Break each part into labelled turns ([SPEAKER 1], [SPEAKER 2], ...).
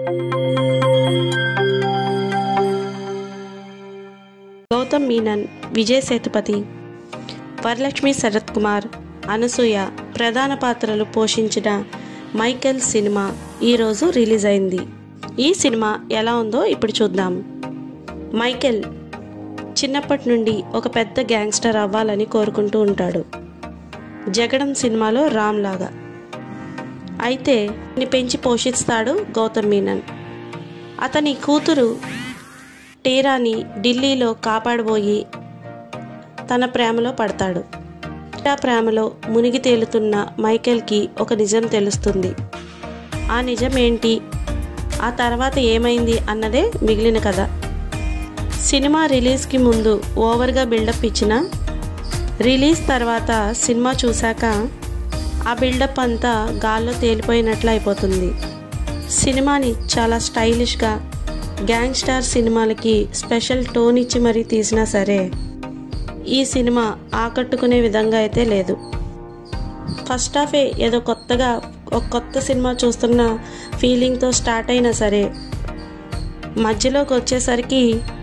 [SPEAKER 1] గౌతమ్ మీనన్ విజయ్ సేతుపతి వరలక్ష్మి శరత్ కుమార్ అనసూయ ప్రధాన పాత్రలు పోషించిన మైకెల్ సినిమా ఈరోజు రిలీజ్ అయింది ఈ సినిమా ఎలా ఉందో ఇప్పుడు చూద్దాం మైకెల్ చిన్నప్పటి నుండి ఒక పెద్ద గ్యాంగ్స్టర్ అవ్వాలని కోరుకుంటూ ఉంటాడు జగడం సినిమాలో రామ్ లాగా అయితే ని పెంచి పోషిస్తాడు గౌతమ్ మీనన్ అతని కూతురు టీరాని ఢిల్లీలో కాపాడబోయి తన ప్రేమలో పడతాడు టీరా ప్రేమలో మునిగి తేలుతున్న మైకేల్కి ఒక నిజం తెలుస్తుంది ఆ నిజం ఏంటి ఆ తర్వాత ఏమైంది అన్నదే మిగిలిన కథ సినిమా రిలీజ్కి ముందు ఓవర్గా బిల్డప్ ఇచ్చిన రిలీజ్ తర్వాత సినిమా చూశాక ఆ బిల్డప్ అంతా గాల్లో తేలిపోయినట్లు అయిపోతుంది సినిమాని చాలా స్టైలిష్గా గ్యాంగ్స్టార్ సినిమాలకి స్పెషల్ టోన్ ఇచ్చి మరీ తీసినా సరే ఈ సినిమా ఆకట్టుకునే విధంగా అయితే లేదు ఫస్ట్ హాఫే ఏదో కొత్తగా ఒక కొత్త సినిమా చూస్తున్న ఫీలింగ్తో స్టార్ట్ అయినా సరే మధ్యలోకి వచ్చేసరికి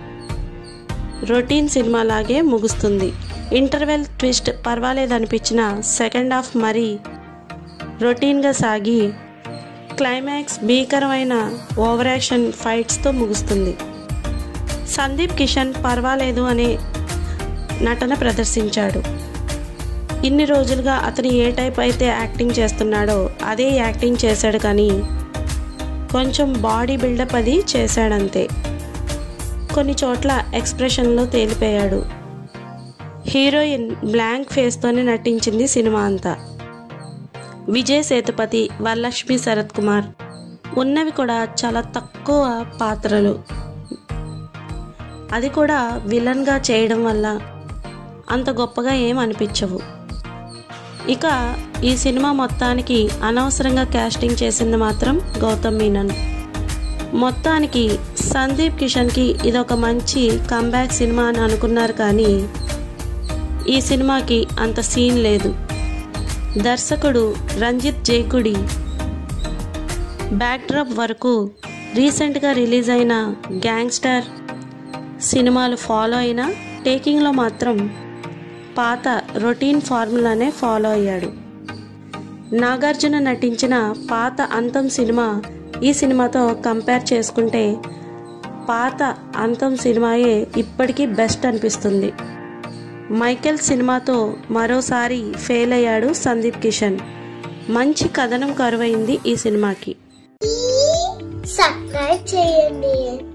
[SPEAKER 1] రొటీన్ సినిమా లాగే ముగుస్తుంది ఇంటర్వెల్ ట్విస్ట్ పర్వాలేదనిపించిన సెకండ్ హాఫ్ మరీ రొటీన్గా సాగి క్లైమాక్స్ భీకరమైన ఓవర్ యాక్షన్ ఫైట్స్తో ముగుస్తుంది సందీప్ కిషన్ పర్వాలేదు అనే నటన ప్రదర్శించాడు ఇన్ని రోజులుగా అతను ఏ టైప్ అయితే యాక్టింగ్ చేస్తున్నాడో అదే యాక్టింగ్ చేశాడు కానీ కొంచెం బాడీ బిల్డప్ అది చేశాడంతే కొన్ని చోట్ల ఎక్స్ప్రెషన్లో తేలిపోయాడు హీరోయిన్ బ్లాంక్ ఫేస్తోనే నటించింది సినిమా అంతా విజయ్ సేతుపతి వరలక్ష్మి శరత్ కుమార్ ఉన్నవి కూడా చాలా తక్కువ పాత్రలు అది కూడా విలన్గా చేయడం వల్ల అంత గొప్పగా ఏం అనిపించవు ఇక ఈ సినిమా మొత్తానికి అనవసరంగా క్యాస్టింగ్ చేసింది మాత్రం గౌతమ్ మీనన్ మొత్తానికి సందీప్ కిషన్కి ఇదొక మంచి కంబ్యాక్ సినిమా అని అనుకున్నారు కానీ ఈ సినిమాకి అంత సీన్ లేదు దర్శకుడు రంజిత్ జైకుడి బ్యాక్డ్రాప్ వరకు రీసెంట్గా రిలీజ్ అయిన గ్యాంగ్స్టర్ సినిమాలు ఫాలో అయినా టేకింగ్లో మాత్రం పాత రొటీన్ ఫార్ములానే ఫాలో అయ్యాడు నాగార్జున నటించిన పాత అంతం సినిమా ఈ సినిమాతో కంపేర్ చేసుకుంటే పాత అంతం సినిమాయే ఇప్పటికీ బెస్ట్ అనిపిస్తుంది మైకెల్ సినిమాతో మరోసారి ఫెయిల్ అయ్యాడు సందీప్ కిషన్ మంచి కథనం కరువైంది ఈ సినిమాకి
[SPEAKER 2] సబ్స్క్రైబ్ చేయండి